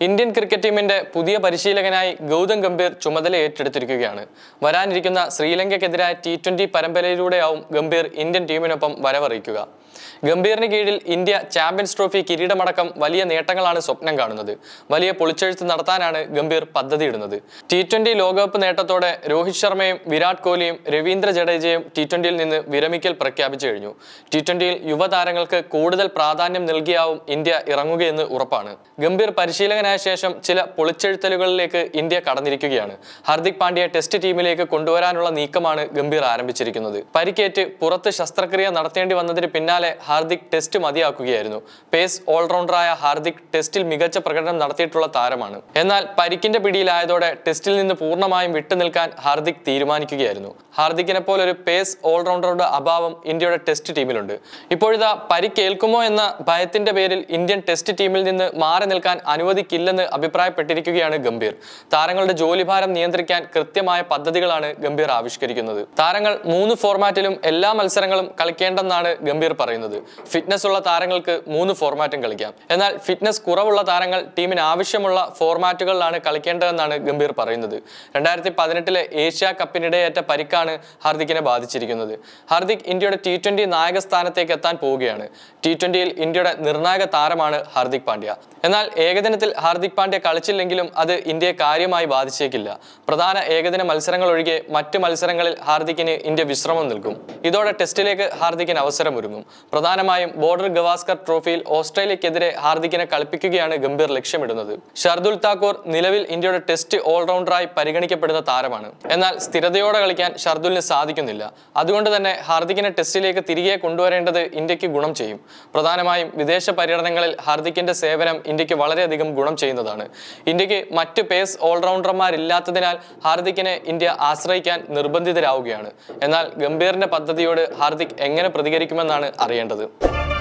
Indian cricket ടീമിന്റെ പുതിയ പരിശീലകനായി ഗൗതം ഗംഭീർ ചുമതല ഏറ്റെടുത്തിരിക്കുകയാണ് വരാനിരിക്കുന്ന ശ്രീലങ്കയ്ക്കെതിരായ ടി ട്വന്റി പരമ്പരയിലൂടെയാവും ഗംഭീർ ഇന്ത്യൻ ടീമിനൊപ്പം വരവറിയിക്കുക ഗംഭീറിന് കീഴിൽ ഇന്ത്യ ചാമ്പ്യൻസ് ട്രോഫി കിരീടമടക്കം വലിയ നേട്ടങ്ങളാണ് സ്വപ്നം കാണുന്നത് വലിയ പൊളിച്ചെഴുത്ത് നടത്താനാണ് ഗംഭീർ പദ്ധതിയിടുന്നത് ടി ട്വന്റി ലോകകപ്പ് നേട്ടത്തോടെ രോഹിത് ശർമ്മയും വിരാട് കോഹ്ലിയും രവീന്ദ്ര ജഡേജയും ടി ട്വന്റിയിൽ നിന്ന് വിരമിക്കൽ പ്രഖ്യാപിച്ചു കഴിഞ്ഞു ടി ട്വന്റിയിൽ യുവതാരങ്ങൾക്ക് കൂടുതൽ പ്രാധാന്യം നൽകിയാവും ഇന്ത്യ ഇറങ്ങുകയെന്ന് ഉറപ്പാണ് ഗംഭീർ പരിശീലകനായ ശേഷം ചില പൊളിച്ചെഴുത്തലുകളിലേക്ക് ഇന്ത്യ കടന്നിരിക്കുകയാണ് ഹാർദിക് പാണ്ഡ്യയെ ടെസ്റ്റ് ടീമിലേക്ക് കൊണ്ടുവരാനുള്ള നീക്കമാണ് ഗംഭീർ ആരംഭിച്ചിരിക്കുന്നത് പരിക്കേറ്റ് പുറത്ത് ശസ്ത്രക്രിയ നടത്തേണ്ടി വന്നതിന് പിന്നാലെ ഹാർദിക് ടെസ്റ്റ് മതിയാക്കുകയായിരുന്നു പേസ് ഓൾറൗണ്ടറായ ഹാർദിക് ടെസ്റ്റിൽ മികച്ച പ്രകടനം നടത്തിയിട്ടുള്ള താരമാണ് എന്നാൽ പരിക്കിന്റെ പിടിയിലായതോടെ ടെസ്റ്റിൽ നിന്ന് പൂർണ്ണമായും വിട്ടുനിൽക്കാൻ ഹാർദിക് തീരുമാനിക്കുകയായിരുന്നു ഹാർദിക്കിനെ പോലെ ഒരു പേസ് ഓൾറൗണ്ടറുടെ അഭാവം ഇന്ത്യയുടെ ടെസ്റ്റ് ടീമിലുണ്ട് ഇപ്പോഴിതാ പരിക്കേൽക്കുമോ എന്ന ഭയത്തിന്റെ പേരിൽ ഇന്ത്യൻ ടെസ്റ്റ് ടീമിൽ നിന്ന് മാറി നിൽക്കാൻ അനുവദിക്കില്ലെന്ന് അഭിപ്രായപ്പെട്ടിരിക്കുകയാണ് ഗംഭീർ താരങ്ങളുടെ ജോലിഭാരം നിയന്ത്രിക്കാൻ കൃത്യമായ പദ്ധതികളാണ് ഗംഭീർ ആവിഷ്കരിക്കുന്നത് താരങ്ങൾ മൂന്ന് ഫോർമാറ്റിലും എല്ലാ മത്സരങ്ങളും കളിക്കേണ്ടെന്നാണ് ഗംഭീർ പറയുന്നത് ഫിറ്റ്നസ് ഉള്ള താരങ്ങൾക്ക് മൂന്ന് ഫോർമാറ്റും കളിക്കാം എന്നാൽ ഫിറ്റ്നസ് കുറവുള്ള താരങ്ങൾ ടീമിന് ആവശ്യമുള്ള ഫോർമാറ്റുകളിലാണ് കളിക്കേണ്ടതെന്നാണ് ഗംഭീർ പറയുന്നത് രണ്ടായിരത്തി പതിനെട്ടിലെ ഏഷ്യ കപ്പിനിടെയേറ്റ പരിക്കാണ് ഹാർദിക്കിനെ ബാധിച്ചിരിക്കുന്നത് ഹാർദിക് ഇന്ത്യയുടെ ടി ട്വന്റി നായക സ്ഥാനത്തേക്ക് എത്താൻ പോവുകയാണ് ടി ട്വന്റിയിൽ ഇന്ത്യയുടെ നിർണായക താരമാണ് ഹാർദിക് പാണ്ഡ്യ എന്നാൽ ഏകദിനത്തിൽ ഹാർദിക് പാണ്ഡ്യ കളിച്ചില്ലെങ്കിലും അത് ഇന്ത്യയെ കാര്യമായി ബാധിച്ചേക്കില്ല പ്രധാന ഏകദിന മത്സരങ്ങൾ ഒഴികെ മറ്റ് മത്സരങ്ങളിൽ ഹാർദിക്കിന് ഇന്ത്യ വിശ്രമം നൽകും ഇതോടെ ടെസ്റ്റിലേക്ക് ഹാർദിക്കിന് അവസരമൊരുങ്ങും പ്രധാനമായും ബോർഡർ ഗവാസ്കർ ട്രോഫിയിൽ ഓസ്ട്രേലിയക്കെതിരെ ഹാർദിക്കിനെ കളിപ്പിക്കുകയാണ് ഗംഭീർ ലക്ഷ്യമിടുന്നത് ഷർദുൽ താക്കൂർ നിലവിൽ ഇന്ത്യയുടെ ടെസ്റ്റ് ഓൾറൗണ്ടറായി പരിഗണിക്കപ്പെടുന്ന താരമാണ് എന്നാൽ സ്ഥിരതയോടെ കളിക്കാൻ ഷർദുലിന് സാധിക്കുന്നില്ല അതുകൊണ്ട് തന്നെ ഹാർദിക്കിനെ ടെസ്റ്റിലേക്ക് തിരികെ കൊണ്ടുവരേണ്ടത് ഇന്ത്യക്ക് ഗുണം ചെയ്യും പ്രധാനമായും വിദേശ പര്യടനങ്ങളിൽ ഹാർദിക്കിന്റെ സേവനം ഇന്ത്യക്ക് വളരെയധികം ഗുണം ചെയ്യുന്നതാണ് ഇന്ത്യക്ക് മറ്റ് പേസ് ഓൾറൗണ്ടർമാരില്ലാത്തതിനാൽ ഹാർദിക്കിനെ ഇന്ത്യ ആശ്രയിക്കാൻ നിർബന്ധിതരാവുകയാണ് എന്നാൽ ഗംഭീറിന്റെ പദ്ധതിയോട് ഹാർദിക് എങ്ങനെ പ്രതികരിക്കുമെന്നാണ് അറിയേണ്ടത്